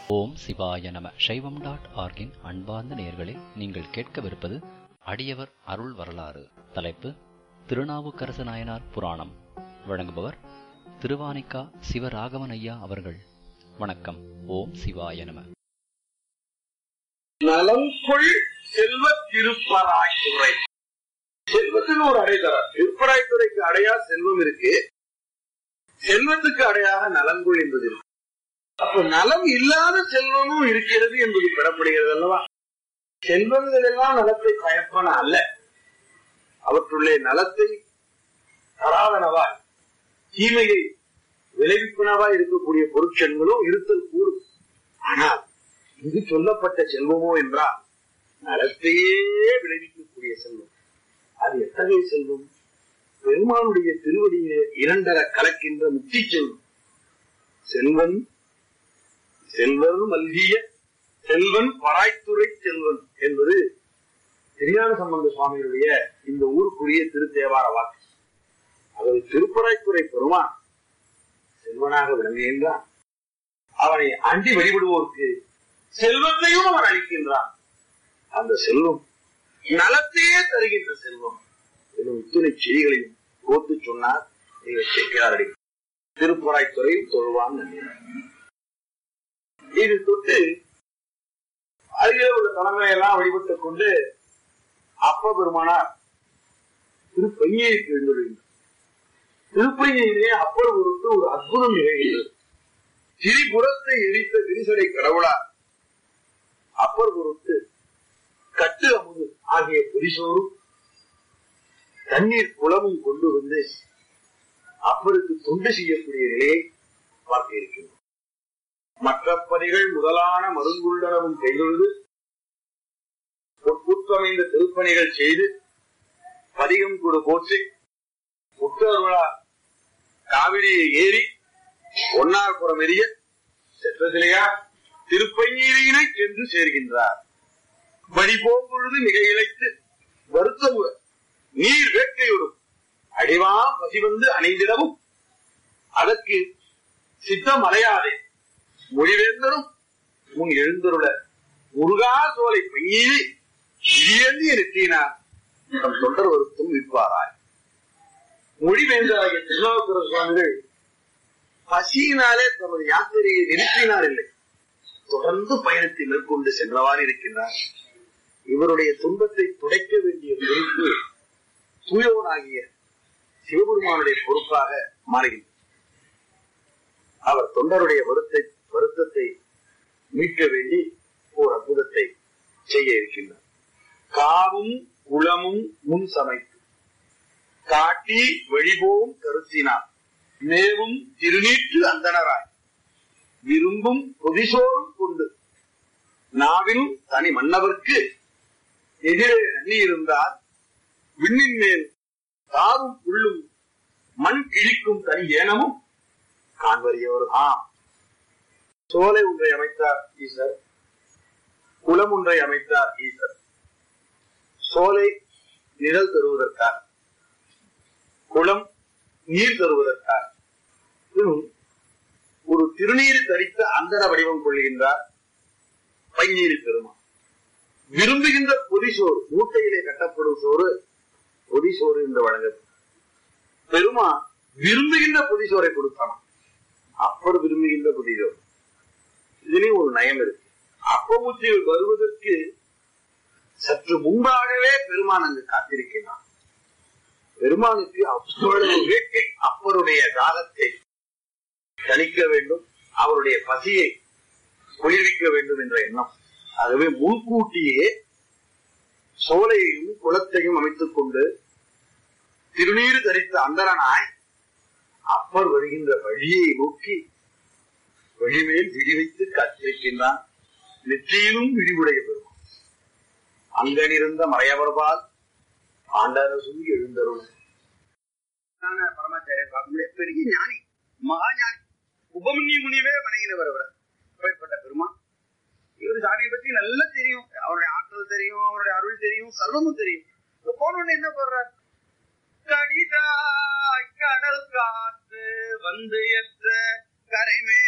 ஓம் சிவாய நம சைவம் டாட் ஆர்கின் அன்பார்ந்த நேயர்களே நீங்கள் கேட்கவிருப்பது அடியவர் அருள் வரலாறு தலைப்பு திருநாவுக்கரசு நாயனார் புராணம் வழங்குபவர் திருவானிக்கா சிவராகவன் ஐயா அவர்கள் வணக்கம் ஓம் சிவாய நம நலம்கொள் செல்வ திருப்பராய்த்துறை செல்வத்துக்கு ஒரு அடை தர திருப்பராய்த்துறைக்கு அடையா செல்வம் இருக்கு செல்வத்துக்கு அடையாக நலங்கொள் என்பது இருக்கு அப்ப நலம் இல்லாத செல்வமும் இருக்கிறது என்பது பெறப்படுகிறது அல்லவா செல்வங்கள் எல்லாம் நலத்தை பயப்பன அல்ல அவற்றுள்ளே நலத்தை தராதனவாய் தீமையை விளைவிப்பனவாய் இருக்கக்கூடிய பொருட்செல்களும் இருத்தல் கூடும் ஆனால் இது சொல்லப்பட்ட செல்வமோ என்றால் நலத்தையே விளைவிக்கக்கூடிய செல்வம் அது எத்தகைய செல்வம் பெருமானுடைய திருவடியை இரண்டர கலக்கின்ற முக்தி செல்வம் செல்வன் செல்வர் மல்கிய செல்வன் பராய்த்துறை செல்வன் என்பது திருஞான சம்பந்த சுவாமியுடைய இந்த ஊருக்குரிய திருத்தேவார வாக்கு அதாவது திருப்பராய்த்துறை பெருமான் செல்வனாக விளங்குகின்றான் அவனை அண்டி வழிபடுவோருக்கு செல்வத்தையும் அவன் அளிக்கின்றான் அந்த செல்வம் நலத்தையே தருகின்ற செல்வம் எனும் இத்தனை செய்திகளையும் கோத்து சொன்னார் நீங்கள் சேர்க்கிறாரடி திருப்பராய்த்துறையில் தொழுவான் நன்றினார் இது தொட்டு அருகில் உள்ள தலைமையை எல்லாம் வழிபட்டுக் கொண்டு அப்ப பெருமானார் திருப்பையைக்கு எழுந்துள்ளார் திருப்பையிலே அப்பர் பொருட்டு ஒரு அற்புதம் நிகழ்கிறது திரிபுரத்தை எரித்த விரிசடை கடவுளார் அப்பர் பொருட்டு கட்டு அமுது ஆகிய புரிசோறும் தண்ணீர் குளமும் கொண்டு வந்து அப்பருக்கு தொண்டு செய்யக்கூடிய நிலையை பார்க்க இருக்கின்றோம் மற்ற பணிகள் முதலான மருங்குள்ளனவும் கைதொழுது பொற்புற்றமைந்த திருப்பணிகள் செய்து பதிகம் கொடு போற்றி முற்றவர்களா காவிரியை ஏறி ஒன்னார்புறம் எரிய செற்றசிலையா திருப்பஞ்சீரியினை சென்று சேர்கின்றார் வழி போம்பொழுது மிக இழைத்து வருத்தமுற நீர் வேட்கையோடும் அடிவா பசி வந்து அணைந்திடவும் அதற்கு சித்தம் அலையாதே மொழிவேந்தரும் முன் எழுந்தருள முருகா சோலை பையீரை இடியேந்தி நிறுத்தினார் தம் தொண்டர் வருத்தும் விற்பாராய் மொழிவேந்தராகிய திருநாவுக்கர சுவாமிகள் பசியினாலே தமது யாத்திரையை நிறுத்தினார் இல்லை தொடர்ந்து பயணத்தை மேற்கொண்டு சென்றவாறு இருக்கின்றார் இவருடைய துன்பத்தை துடைக்க வேண்டிய பொறுப்பு தூயவனாகிய சிவபெருமானுடைய பொறுப்பாக மாறுகின்றது அவர் தொண்டருடைய வருத்தை வருத்தத்தை மீட்க வேண்டி ஓர் அற்புதத்தை செய்ய இருக்கின்றார் காவும் குளமும் முன் சமைத்து காட்டி வழிபோவும் கருத்தினார் மேவும் திருநீற்று அந்தனராய் விரும்பும் பொதிசோறும் கொண்டு நாவிலும் தனி மன்னவர்க்கு எதிரே நன்னி இருந்தால் விண்ணின் மேல் தாவும் புல்லும் மண் கிழிக்கும் தனி ஏனமும் காண்பறியவர் ஆம் சோலை ஒன்றை அமைத்தார் ஈசர் குளம் ஒன்றை அமைத்தார் ஈசர் சோலை நிழல் தருவதற்காக குளம் நீர் தருவதற்காக ஒரு திருநீர் தரித்த அந்தர வடிவம் கொள்கின்றார் பைநீர் பெருமா விரும்புகின்ற பொதிசோறு மூட்டையிலே கட்டப்படும் சோறு பொதிசோறு என்று வழங்கப்படும் பெருமா விரும்புகின்ற பொதிசோரை கொடுத்தான் அப்பர் விரும்புகின்ற பொதிசோறு இதுலயும் ஒரு நயம் இருக்கு அப்பமூச்சிகள் வருவதற்கு சற்று முன்பாகவே பெருமான் அங்கு காத்திருக்கிறான் பெருமானுக்கு அவ்வளவு வேட்கை அப்பருடைய தாகத்தை தணிக்க வேண்டும் அவருடைய பசியை குளிர்விக்க வேண்டும் என்ற எண்ணம் ஆகவே முன்கூட்டியே சோலையையும் குளத்தையும் அமைத்துக் கொண்டு திருநீர் தரித்த அந்தரனாய் அப்பர் வருகின்ற வழியை நோக்கி வழிமேல் விடி வைத்து காத்திருக்கின்றான் நெற்றியிலும் விடிவுடைய பெறும் அங்கனிருந்த மறையவர்பால் ஆண்டரசும் எழுந்தருள் பரமாச்சாரியர் பார்க்க முடியாது பெரிய ஞானி மகா ஞானி உபமன்ய முனிவே வணங்கினவர் அவர் அப்பேற்பட்ட பெருமான் இவர் சாமியை பத்தி நல்லா தெரியும் அவருடைய ஆற்றல் தெரியும் அவருடைய அருள் தெரியும் சர்வமும் தெரியும் போனோன்னு என்ன பண்றார் கடிதா கடல் காத்து வந்து எத்த கரைமே